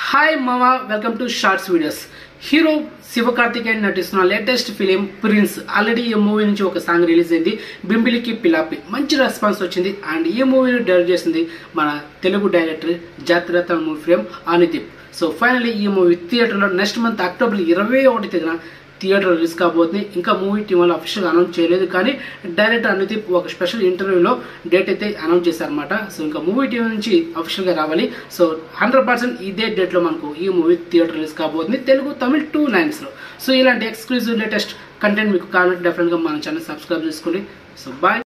hi మామా welcome to shorts videos hero Sivakarthikeyan నటిస్తున్న latest film Prince already ఈ movie నుంచి ఒక సాంగ్ రిలీజ్ అయింది బింబిలికి పిలాపి మంచి రెస్పాన్స్ వచ్చింది అండ్ ఈ మూవీని డైరెక్ట్ చేసింది మన Telugu director Jathiratna movie film Anudeep so finally ఈ మూవీ థియేటర్లో నెక్స్ట్ మంత్ అక్టోబర్ ఇరవై ఒకటి తేదీన థియేటర్ రిలీజ్ కాబోతుంది ఇంకా మూవీ టీం వాళ్ళు అఫీషియల్ అనౌన్స్ చేయలేదు కానీ డైరెక్టర్ అనుదీప్ ఒక స్పెషల్ ఇంటర్వ్యూలో డేట్ అయితే అనౌన్స్ చేశారనమాట సో ఇంకా మూవీ టీం నుంచి అఫీషియల్గా రావాలి సో హండ్రెడ్ పర్సెంట్ ఇదే డేట్లో మనకు ఈ మూవీ థియేటర్ రిలీజ్ కాబోతుంది తెలుగు తమిళ్ టూ లైన్స్లో సో ఇలాంటి ఎక్స్క్లూజివ్ లేటెస్ట్ కంటెంట్ మీకు కావాలంటే డెఫినెట్గా మన ఛానల్ సబ్స్క్రైబ్ చేసుకోండి సో బాయ్